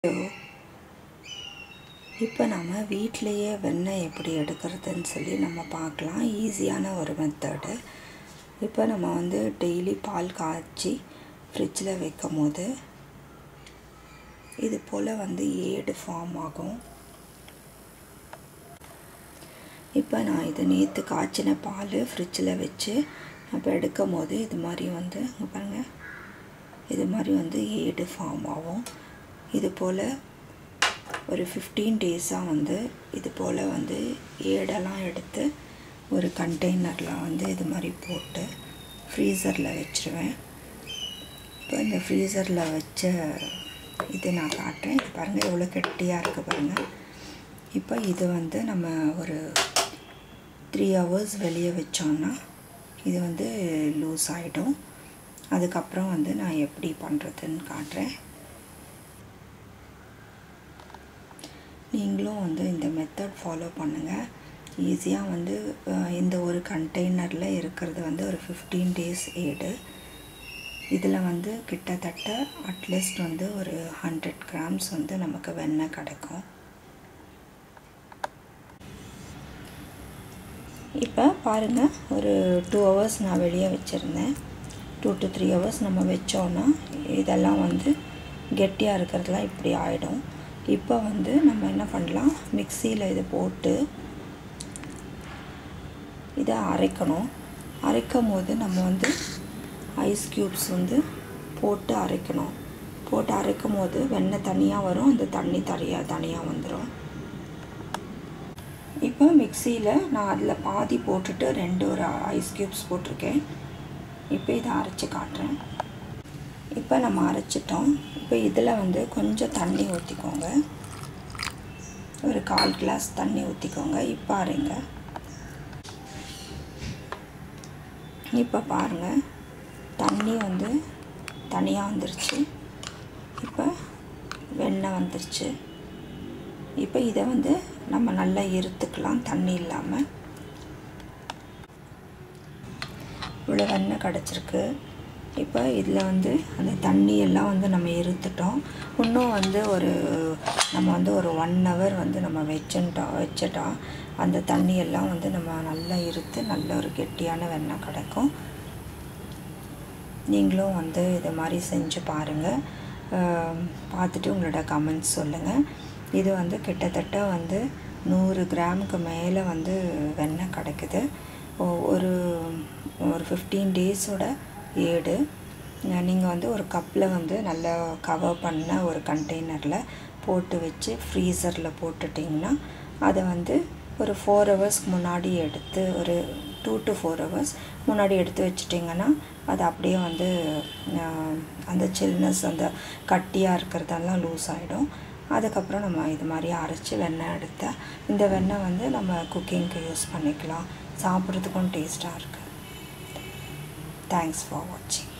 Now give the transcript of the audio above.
இப்போ நம்ம வீட்டிலையே வெண்ணெய் எப்படி எடுக்கிறதுன்னு சொல்லி நம்ம பார்க்கலாம் ஈஸியான ஒரு மெத்தடு இப்போ நம்ம வந்து டெய்லி பால் காய்ச்சி ஃப்ரிட்ஜில் வைக்கும் போது இது போல் வந்து ஏடு ஃபார்ம் ஆகும் இப்போ நான் இது நேற்று காய்ச்சின பால் ஃப்ரிட்ஜில் வச்சு அப்போ எடுக்கும் போது இது மாதிரி வந்து இங்கே பாருங்கள் இது மாதிரி வந்து ஏடு ஃபார்ம் ஆகும் இது போல் ஒரு ஃபிஃப்டீன் டேஸாக வந்து இது போல் வந்து ஏடெல்லாம் எடுத்து ஒரு கண்டெய்னரில் வந்து இது மாதிரி போட்டு ஃப்ரீசரில் வச்சுருவேன் இப்போ இந்த ஃப்ரீசரில் வச்ச இது நான் காட்டுறேன் இது பாருங்கள் எவ்வளோ கெட்டியாக இருக்குது பாருங்கள் இப்போ இது வந்து நம்ம ஒரு த்ரீ ஹவர்ஸ் வெளியே வச்சோன்னா இது வந்து லூஸ் ஆகிடும் அதுக்கப்புறம் வந்து நான் எப்படி பண்ணுறதுன்னு காட்டுறேன் நீங்களும் வந்து இந்த மெத்தட் ஃபாலோ பண்ணுங்கள் ஈஸியாக வந்து இந்த ஒரு கண்டெய்னரில் இருக்கிறது வந்து ஒரு ஃபிஃப்டீன் டேஸ் ஏடு இதில் வந்து கிட்டத்தட்ட அட்லீஸ்ட் வந்து ஒரு ஹண்ட்ரட் கிராம்ஸ் வந்து நமக்கு வெண்ணெய் கிடைக்கும் இப்போ பாருங்கள் ஒரு டூ ஹவர்ஸ் நான் வெளியே வச்சுருந்தேன் டூ டு த்ரீ ஹவர்ஸ் நம்ம வச்சோன்னா இதெல்லாம் வந்து கெட்டியாக இருக்கிறதுலாம் இப்படி ஆகிடும் இப்போ வந்து நம்ம என்ன பண்ணலாம் மிக்சியில் இதை போட்டு இதை அரைக்கணும் அரைக்கும் போது நம்ம வந்து ஐஸ் க்யூப்ஸ் வந்து போட்டு அரைக்கணும் போட்டு அரைக்கும் போது வெண்ணெய் தனியாக வரும் அந்த தண்ணி தனியாக தனியாக வந்துடும் இப்போ மிக்சியில் நான் அதில் பாதி போட்டுட்டு ரெண்டு ஒரு ஐஸ் க்யூப்ஸ் போட்டிருக்கேன் இப்போ இதை அரைச்சி காட்டுறேன் இப்போ நம்ம அரைச்சிட்டோம் இப்போ இதில் வந்து கொஞ்சம் தண்ணி ஊற்றிக்கோங்க ஒரு கால் கிளாஸ் தண்ணி ஊற்றிக்கோங்க இப்போ அரைங்க இப்போ பாருங்கள் தண்ணி வந்து தனியாக வந்துருச்சு இப்போ வெண்ணெய் வந்துருச்சு இப்போ இதை வந்து நம்ம நல்லா இருத்துக்கலாம் தண்ணி இல்லாமல் இவ்வளோ வெண்ணெய் கிடச்சிருக்கு இப்போ இதில் வந்து அந்த தண்ணி எல்லாம் வந்து நம்ம இருத்துட்டோம் இன்னும் வந்து ஒரு நம்ம வந்து ஒரு ஒன் ஹவர் வந்து நம்ம வச்சுட்டோம் வச்சுட்டா அந்த தண்ணி எல்லாம் வந்து நம்ம நல்லா இருத்து நல்ல ஒரு கெட்டியான வெண்ணெய் கிடைக்கும் நீங்களும் வந்து இது மாதிரி செஞ்சு பாருங்கள் பார்த்துட்டு உங்களோட கமெண்ட்ஸ் சொல்லுங்கள் இது வந்து கிட்டத்தட்ட வந்து நூறு கிராமுக்கு மேலே வந்து வெண்ணெய் கிடைக்குது ஒரு ஒரு ஃபிஃப்டீன் டேஸோட ஏடு நீங்கள் வந்து ஒரு கப்பில் வந்து நல்லா கவர் பண்ண ஒரு கண்டெய்னரில் போட்டு வச்சு ஃப்ரீசரில் போட்டுட்டிங்கன்னா அதை வந்து ஒரு ஃபோர் ஹவர்ஸ்க்கு முன்னாடி எடுத்து ஒரு டூ டு ஃபோர் ஹவர்ஸ் முன்னாடி எடுத்து வச்சிட்டிங்கன்னா அது அப்படியே வந்து அந்த சில்னஸ் அந்த கட்டியாக இருக்கிறதெல்லாம் லூஸ் ஆகிடும் அதுக்கப்புறம் நம்ம இது மாதிரி அரைச்சி வெண்ணெய் எடுத்தால் இந்த வெண்ணெய் வந்து நம்ம குக்கிங்க்கு யூஸ் பண்ணிக்கலாம் சாப்பிட்றதுக்கும் டேஸ்ட்டாக இருக்குது தேங்க்ஸ் ஃபார் வாட்சிங்